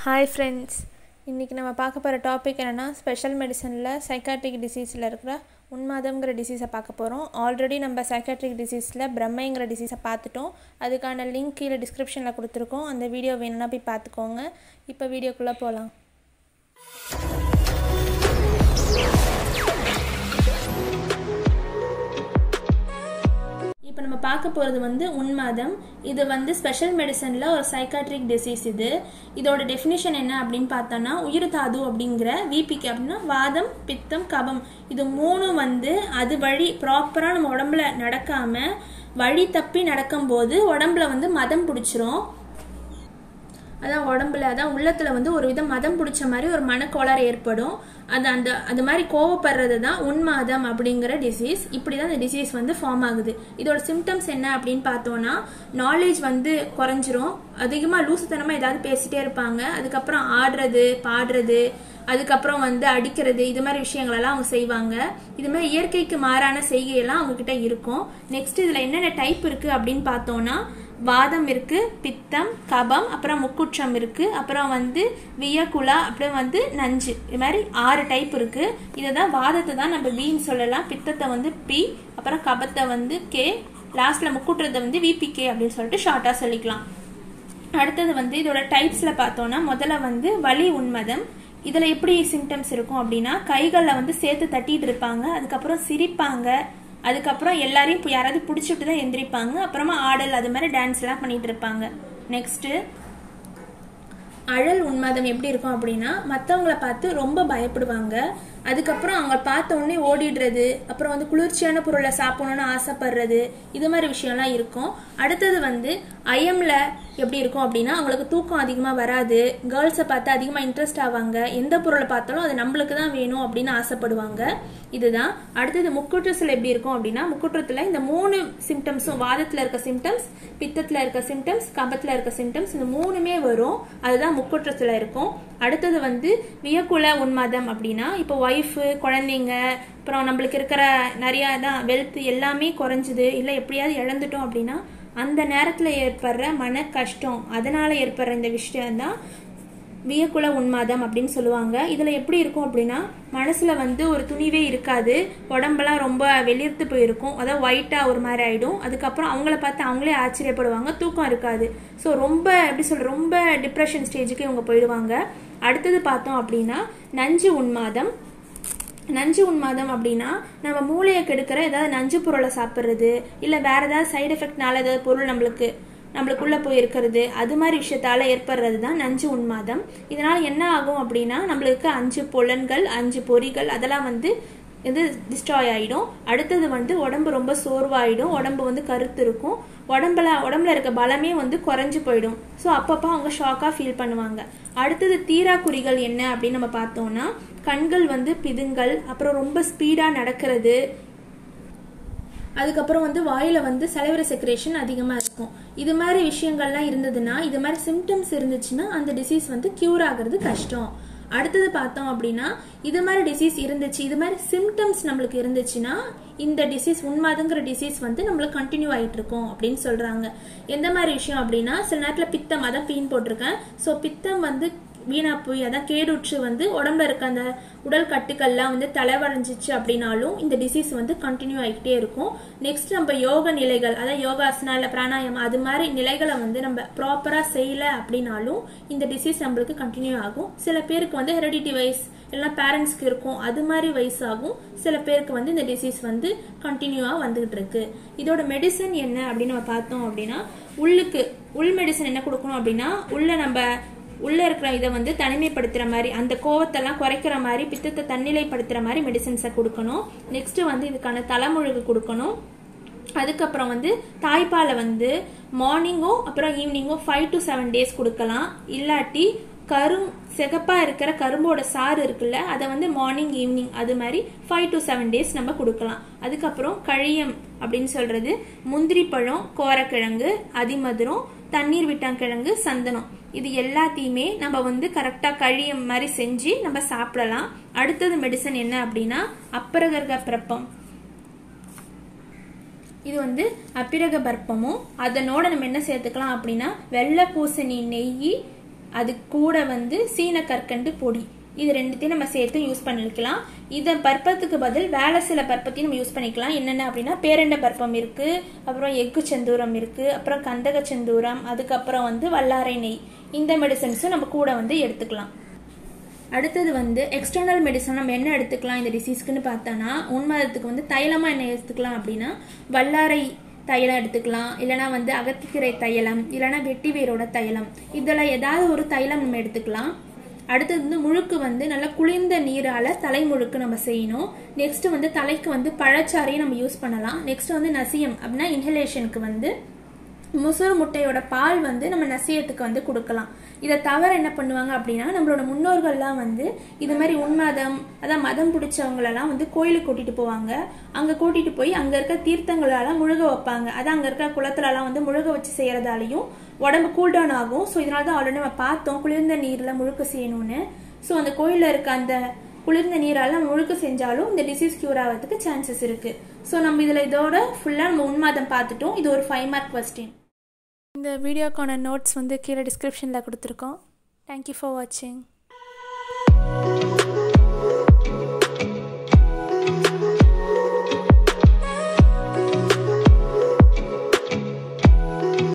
hi friends இன்றைக்கி நம்ம பார்க்க போகிற டாபிக் என்னென்னா ஸ்பெஷல் மெடிசனில் சைக்காட்ரிக் டிசீஸில் இருக்கிற உன்மாதம்ங்கிற டிசீஸை பார்க்க போகிறோம் ஆல்ரெடி நம்ம சைக்காட்ரிக் டிசீஸில் பிரம்மைங்கிற டிசீஸை பார்த்துட்டோம் அதுக்கான லிங்க் கீழே டிஸ்கிரிப்ஷனில் கொடுத்துருக்கோம் அந்த வீடியோ வேணும்னா போய் பார்த்துக்கோங்க இப்போ வீடியோக்குள்ளே போகலாம் இப்போ நம்ம பார்க்க போகிறது வந்து உன்மாதம் இது வந்து ஸ்பெஷல் மெடிசனில் ஒரு சைக்காட்ரிக் டிசீஸ் இது இதோட டெஃபினிஷன் என்ன அப்படின்னு பார்த்தோன்னா உயிர் தாது அப்படிங்கிற விபிக்கு அப்படின்னா வாதம் பித்தம் கபம் இது மூணும் வந்து அது வழி ப்ராப்பராக நம்ம உடம்புல நடக்காமல் வழி தப்பி நடக்கும்போது உடம்புல வந்து மதம் பிடிச்சிரும் அதான் உடம்புல அதான் உள்ளத்துல வந்து ஒரு வித மதம் பிடிச்ச மாதிரி ஒரு மனக்கோளாறு ஏற்படும் அது அந்த அது மாதிரி கோவப்படுறது தான் உன்மாதம் அப்படிங்கிற டிசீஸ் இப்படி தான் இந்த டிசீஸ் வந்து ஃபார்ம் ஆகுது இதோட சிம்டம்ஸ் என்ன அப்படின்னு பார்த்தோன்னா நாலேஜ் வந்து குறைஞ்சிரும் அதிகமாக லூசுத்தனமாக ஏதாவது பேசிட்டே இருப்பாங்க அதுக்கப்புறம் ஆடுறது பாடுறது அதுக்கப்புறம் வந்து அடிக்கிறது இது மாதிரி விஷயங்களெல்லாம் அவங்க செய்வாங்க இது மாதிரி இயற்கைக்கு மாறான செய்கையெல்லாம் அவங்க கிட்ட இருக்கும் நெக்ஸ்ட் இதில் என்னென்ன டைப் இருக்கு அப்படின்னு பார்த்தோன்னா வாதம் இருக்கு பித்தம் கபம் அப்புறம் முக்குற்றம் இருக்கு அப்புறம் வந்து வியக்குலா அப்புறம் வந்து நஞ்சு இது மாதிரி ஆறு டைப் இருக்கு இதை தான் வாதத்தை தான் நம்ம வின்னு சொல்லலாம் பித்தத்தை வந்து பி அப்புறம் கபத்தை வந்து கே லாஸ்ட்ல முக்குற்றத்தை வந்து விபிகே அப்படின்னு சொல்லிட்டு ஷார்ட்டா சொல்லிக்கலாம் அடுத்தது வந்து இதோட டைப்ஸ்ல பார்த்தோம்னா முதல்ல வந்து வலி உன்மதம் இதில் எப்படி சிம்டம்ஸ் இருக்கும் அப்படின்னா கைகளில் வந்து சேர்த்து தட்டிட்டு இருப்பாங்க அதுக்கப்புறம் சிரிப்பாங்க அதுக்கப்புறம் எல்லாரையும் யாராவது பிடிச்சிட்டு தான் எந்திரிப்பாங்க அப்புறமா ஆடல் அது மாதிரி டான்ஸ்லாம் பண்ணிட்டு இருப்பாங்க நெக்ஸ்ட்டு அழல் உன்மாதம் எப்படி இருக்கும் அப்படின்னா மற்றவங்கள பார்த்து ரொம்ப பயப்படுவாங்க அதுக்கப்புறம் அவங்க பார்த்த உடனே ஓடிடுறது அப்புறம் வந்து குளிர்ச்சியான பொருளை சாப்பிடணும்னு ஆசைப்படுறது இது மாதிரி விஷயம்லாம் இருக்கும் அடுத்தது வந்து ஐஎம்ல எப்படி இருக்கும் அப்படின்னா அவங்களுக்கு தூக்கம் அதிகமாக வராது கேர்ள்ஸை பார்த்து அதிகமாக இன்ட்ரெஸ்ட் ஆவாங்க எந்த பொருளை பார்த்தாலும் அது நம்மளுக்கு தான் வேணும் அப்படின்னு ஆசைப்படுவாங்க இதுதான் அடுத்தது முக்குற்றத்தில் எப்படி இருக்கும் அப்படின்னா முக்குற்றத்தில் இந்த மூணு சிம்டம்ஸும் வாதத்தில் இருக்க சிம்டம்ஸ் பித்தத்தில் இருக்க சிம்டம்ஸ் கபத்தில் இருக்க சிம்டம்ஸ் இந்த மூணுமே வரும் அதுதான் முக்குற்றத்தில் இருக்கும் அடுத்தது வந்து வியக்குல உன்மாதம் அப்படின்னா இப்போ ஒய்ஃபு குழந்தைங்க அப்புறம் நம்மளுக்கு இருக்கிற நிறையா தான் வெல்த் எல்லாமே குறைஞ்சிது இல்லை எப்படியாவது இழந்துட்டோம் அப்படின்னா அந்த நேரத்தில் ஏற்படுற மன கஷ்டம் அதனால் ஏற்படுற இந்த விஷயம் தான் வியக்குல உன்மாதம் அப்படின்னு சொல்லுவாங்க இதில் எப்படி இருக்கும் அப்படின்னா மனசில் வந்து ஒரு துணிவே இருக்காது உடம்பெல்லாம் ரொம்ப வெளிர்த்து போயிருக்கும் அதாவது ஒயிட்டாக ஒரு மாதிரி ஆகிடும் அதுக்கப்புறம் அவங்கள பார்த்து அவங்களே ஆச்சரியப்படுவாங்க தூக்கம் இருக்காது ஸோ ரொம்ப எப்படி சொல்ற ரொம்ப டிப்ரெஷன் ஸ்டேஜுக்கு இவங்க போயிடுவாங்க அடுத்தது பார்த்தோம் அப்படின்னா நஞ்சு உன்மாதம் நஞ்சு உன்மாதம் அப்படின்னா நம்ம மூளையை கெடுக்கிற ஏதாவது நஞ்சு பொருளை சாப்பிட்றது இல்லை வேற ஏதாவது சைடு எஃபெக்ட்னால ஏதாவது பொருள் நம்மளுக்கு நம்மளுக்குள்ள போய் இருக்கிறது அது மாதிரி விஷயத்தால ஏற்படுறது தான் நஞ்சு உன்மாதம் இதனால என்ன ஆகும் அப்படின்னா நம்மளுக்கு அஞ்சு புலன்கள் அஞ்சு பொறிகள் அதெல்லாம் வந்து இது டிஸ்ட்ராய் ஆகிடும் அடுத்தது வந்து உடம்பு ரொம்ப சோர்வாயிடும் உடம்பு வந்து கருத்து இருக்கும் உடம்புல உடம்புல இருக்க பலமே வந்து குறைஞ்சு போயிடும் ஸோ அப்பப்போ அவங்க ஷாக்காக ஃபீல் பண்ணுவாங்க அடுத்தது தீராக்குறிகள் என்ன அப்படின்னு நம்ம பார்த்தோம்னா கண்கள் வந்து பிதுங்கல் அப்புறம் ரொம்ப ஸ்பீடாக நடக்கிறது அதுக்கப்புறம் வந்து வாயில வந்து சலைவர செக்ரேஷன் அதிகமாக இருக்கும் இது மாதிரி விஷயங்கள்லாம் இருந்ததுன்னா இது மாதிரி சிம்டம்ஸ் இருந்துச்சுன்னா அந்த டிசீஸ் வந்து கியூர் ஆகிறது கஷ்டம் அடுத்தது பார்த்தோம் அப்படின்னா இது மாதிரி டிசீஸ் இருந்துச்சு இது மாதிரி சிம்டம்ஸ் நம்மளுக்கு இருந்துச்சுன்னா இந்த டிசீஸ் உண்மாதுங்கிற டிசீஸ் வந்து நம்மளுக்கு கண்டினியூ ஆகிட்டு இருக்கும் அப்படின்னு சொல்றாங்க எந்த மாதிரி விஷயம் அப்படின்னா சில நேரத்தில் பித்தம் அதான் பீன் போட்டிருக்கேன் ஸோ பித்தம் வந்து வீணா போய் அதான் கேடுற்று வந்து உடம்புல இருக்க அந்த உடல் கட்டுக்கள்லாம் வந்து தலைவடைஞ்சிச்சு அப்படின்னாலும் இந்த டிசீஸ் வந்து கண்டினியூ ஆகிட்டே இருக்கும் நெக்ஸ்ட் நம்ம யோக நிலைகள் அதாவது யோகாசனா இல்லை பிராணாயம் அது மாதிரி நிலைகளை வந்து நம்ம ப்ராப்பராக செய்யல அப்படின்னாலும் இந்த டிசீஸ் நம்மளுக்கு கண்டினியூ ஆகும் சில பேருக்கு வந்து ஹெரிடிட்டி வைஸ் இல்லைனா பேரண்ட்ஸ்க்கு இருக்கும் அது மாதிரி வயசாகும் சில பேருக்கு வந்து இந்த டிசீஸ் வந்து கண்டினியூவாக வந்துகிட்டு இருக்கு இதோட மெடிசன் என்ன அப்படின்னு நம்ம பார்த்தோம் அப்படின்னா உள்ளுக்கு உள் மெடிசன் என்ன கொடுக்கணும் அப்படின்னா உள்ள நம்ம உள்ள இருக்கிற இதை வந்து தனிமைப்படுத்துற மாதிரி அந்த கோவத்தெல்லாம் குறைக்கிற மாதிரி பித்தத்தை தன்னிலைப்படுத்துற மாதிரி மெடிசன்ஸை கொடுக்கணும் நெக்ஸ்ட் வந்து இதுக்கான தலைமுழுகு கொடுக்கணும் அதுக்கப்புறம் வந்து தாய்ப்பாலை வந்து மார்னிங்கும் அப்புறம் ஈவினிங்கும் ஃபைவ் டு செவன் டேஸ் கொடுக்கலாம் இல்லாட்டி கரும் சிகப்பாக இருக்கிற கரும்போட சாறு இருக்குல்ல அதை வந்து மார்னிங் ஈவினிங் அது மாதிரி ஃபைவ் டு செவன் டேஸ் நம்ம கொடுக்கலாம் அதுக்கப்புறம் கழியம் அப்படின்னு சொல்றது முந்திரி பழம் கோரக்கிழங்கு அதிமதுரம் தண்ணீர் விட்டாங்கிழங்கு சந்தனம் இது எல்லாத்தையுமே நம்ம வந்து கரெக்டாக கழியம் மாதிரி செஞ்சு நம்ம சாப்பிடலாம் அடுத்தது மெடிசன் என்ன அப்படின்னா அப்பரகர்க பிரப்பம் இது வந்து அப்பிரக பர்ப்பமும் அதனோட நம்ம என்ன சேர்த்துக்கலாம் அப்படின்னா வெள்ளை பூசணி நெய் அது கூட வந்து சீன கற்கண்டு பொடி இது ரெண்டுத்தையும் நம்ம சேர்த்து யூஸ் பண்ணிக்கலாம் இதை பற்பத்துக்கு பதில் வேலை சில பற்பத்தையும் நம்ம யூஸ் பண்ணிக்கலாம் என்னென்ன அப்படின்னா பேரண்ட பற்பம் இருக்குது அப்புறம் எக்கு செந்தூரம் இருக்குது அப்புறம் கந்தக செந்தூரம் அதுக்கப்புறம் வந்து வல்லாரை நெய் இந்த மெடிசன்ஸும் நம்ம கூட வந்து எடுத்துக்கலாம் அடுத்தது வந்து எக்ஸ்டர்னல் மெடிசன் நம்ம என்ன எடுத்துக்கலாம் இந்த டிசீஸ்க்குன்னு பார்த்தோன்னா உண்மதத்துக்கு வந்து தைலமாக என்ன எடுத்துக்கலாம் அப்படின்னா வல்லாரை தைலம் எடுத்துக்கலாம் இல்லைனா வந்து அகத்திக்கீரை தைலம் இல்லைனா வெட்டி வேரோட தைலம் இதெல்லாம் ஏதாவது ஒரு தைலம் நம்ம எடுத்துக்கலாம் அடுத்தது வந்து முழுக்கு வந்து நல்லா குளிர்ந்த நீரால தலை முழுக்கு நம்ம செய்யணும் நெக்ஸ்ட் வந்து தலைக்கு வந்து பழச்சாறையும் நம்ம யூஸ் பண்ணலாம் நெக்ஸ்ட் வந்து நசியம் அப்படின்னா இன்ஹலேஷனுக்கு வந்து முசுறு முட்டையோட பால் வந்து நம்ம நசியத்துக்கு வந்து கொடுக்கலாம் இதை தவிர என்ன பண்ணுவாங்க அப்படின்னா நம்மளோட முன்னோர்கள்லாம் வந்து இது மாதிரி உன்மதம் அதான் மதம் பிடிச்சவங்களெல்லாம் வந்து கோயிலுக்கு கூட்டிட்டு போவாங்க அங்கே கூட்டிட்டு போய் அங்கே இருக்க தீர்த்தங்களால முழுக வைப்பாங்க அதான் அங்கே இருக்க குளத்துலலாம் வந்து முழுக வச்சு செய்யறதாலையும் உடம்பு கூல்டவுன் ஆகும் ஸோ இதனால தான் ஆல்ரெடி நம்ம பார்த்தோம் குளிர்ந்த நீரில் முழுக்க செய்யணும்னு ஸோ அந்த கோயிலில் இருக்க அந்த குளிர்ந்த நீரால் நம்ம முழுக்க செஞ்சாலும் இந்த டிசீஸ் கியூர் ஆகிறதுக்கு சான்சஸ் இருக்கு ஸோ நம்ம இதில் இதோட ஃபுல்லாக நம்ம உன்மாதம் பார்த்துட்டோம் இது ஒரு ஃபைவ் மார்க் கொஸ்டின் இந்த வீடியோக்கான நோட்ஸ் வந்து கீழே டிஸ்கிரிப்ஷனில் கொடுத்துருக்கோம் தேங்க்யூ ஃபார் வாட்சிங்